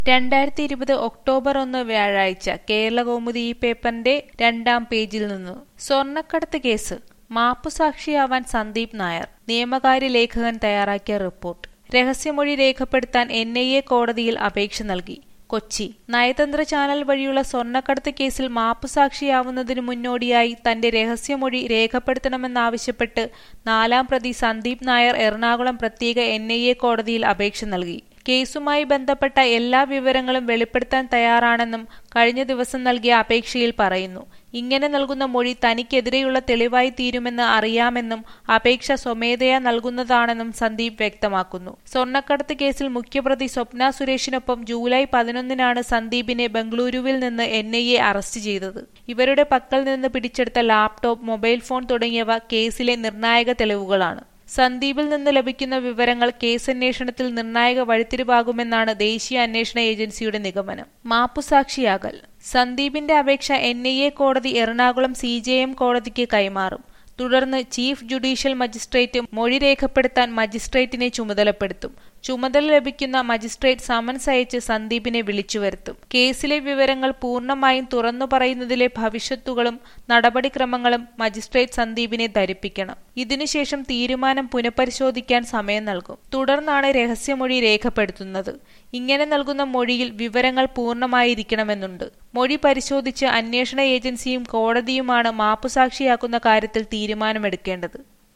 രണ്ടായിരത്തി ഇരുപത് ഒക്ടോബർ ഒന്ന് വ്യാഴാഴ്ച കേരളകൗമുദി ഈ പേപ്പറിന്റെ രണ്ടാം പേജിൽ നിന്ന് സ്വർണ്ണക്കടത്ത് കേസ് മാപ്പുസാക്ഷിയാവാൻ സന്ദീപ് നായർ നിയമകാര്യ ലേഖകൻ തയ്യാറാക്കിയ റിപ്പോർട്ട് രഹസ്യമൊഴി രേഖപ്പെടുത്താൻ എൻ ഐ എ കോടതിയിൽ അപേക്ഷ നൽകി കൊച്ചി നയതന്ത്ര ചാനൽ വഴിയുള്ള സ്വർണ്ണക്കടത്ത് കേസിൽ മാപ്പുസാക്ഷിയാവുന്നതിന് മുന്നോടിയായി തന്റെ രഹസ്യമൊഴി രേഖപ്പെടുത്തണമെന്നാവശ്യപ്പെട്ട് നാലാം പ്രതി സന്ദീപ് നായർ എറണാകുളം പ്രത്യേക എൻ ഐ എ കോടതിയിൽ അപേക്ഷ നൽകി കേസുമായി ബന്ധപ്പെട്ട എല്ലാ വിവരങ്ങളും വെളിപ്പെടുത്താൻ തയ്യാറാണെന്നും കഴിഞ്ഞ ദിവസം നൽകിയ അപേക്ഷയിൽ പറയുന്നു ഇങ്ങനെ നൽകുന്ന മൊഴി തനിക്കെതിരെയുള്ള തെളിവായി തീരുമെന്ന് അറിയാമെന്നും അപേക്ഷ സ്വമേധയാ നൽകുന്നതാണെന്നും സന്ദീപ് വ്യക്തമാക്കുന്നു സ്വർണ്ണക്കടത്ത് കേസിൽ മുഖ്യപ്രതി സ്വപ്ന സുരേഷിനൊപ്പം ജൂലൈ പതിനൊന്നിനാണ് സന്ദീപിനെ ബംഗളൂരുവിൽ നിന്ന് എൻ ഐ എ അറസ്റ്റ് ചെയ്തത് ഇവരുടെ പക്കൽ നിന്ന് പിടിച്ചെടുത്ത ലാപ്ടോപ്പ് മൊബൈൽ ഫോൺ തുടങ്ങിയവ കേസിലെ നിർണായക തെളിവുകളാണ് സന്ദീപിൽ നിന്ന് ലഭിക്കുന്ന വിവരങ്ങൾ കേസന്വേഷണത്തിൽ നിർണായക വഴിത്തിരിവാകുമെന്നാണ് ദേശീയ അന്വേഷണ ഏജൻസിയുടെ നിഗമനം മാപ്പുസാക്ഷിയാകൽ സന്ദീപിന്റെ അപേക്ഷ എൻ ഐ എ കോടതി എറണാകുളം സി ജെ എം കോടതിക്ക് കൈമാറും തുടർന്ന് ചീഫ് ജുഡീഷ്യൽ മജിസ്ട്രേറ്റ് മൊഴി രേഖപ്പെടുത്താൻ മജിസ്ട്രേറ്റിനെ ചുമതലപ്പെടുത്തും ചുമതല ലഭിക്കുന്ന മജിസ്ട്രേറ്റ് സമൻസ് അയച്ച് സന്ദീപിനെ വിളിച്ചുവരുത്തും കേസിലെ വിവരങ്ങൾ പൂർണ്ണമായും തുറന്നു പറയുന്നതിലെ ഭവിഷ്യത്തുകളും നടപടിക്രമങ്ങളും മജിസ്ട്രേറ്റ് സന്ദീപിനെ ധരിപ്പിക്കണം ഇതിനുശേഷം തീരുമാനം പുനഃപരിശോധിക്കാൻ സമയം നൽകും തുടർന്നാണ് രഹസ്യമൊഴി രേഖപ്പെടുത്തുന്നത് ഇങ്ങനെ നൽകുന്ന മൊഴിയിൽ വിവരങ്ങൾ പൂർണ്ണമായിരിക്കണമെന്നുണ്ട് മൊഴി പരിശോധിച്ച് അന്വേഷണ ഏജൻസിയും കോടതിയുമാണ് മാപ്പുസാക്ഷിയാക്കുന്ന കാര്യത്തിൽ തീരുമാനമെടുക്കേണ്ടത്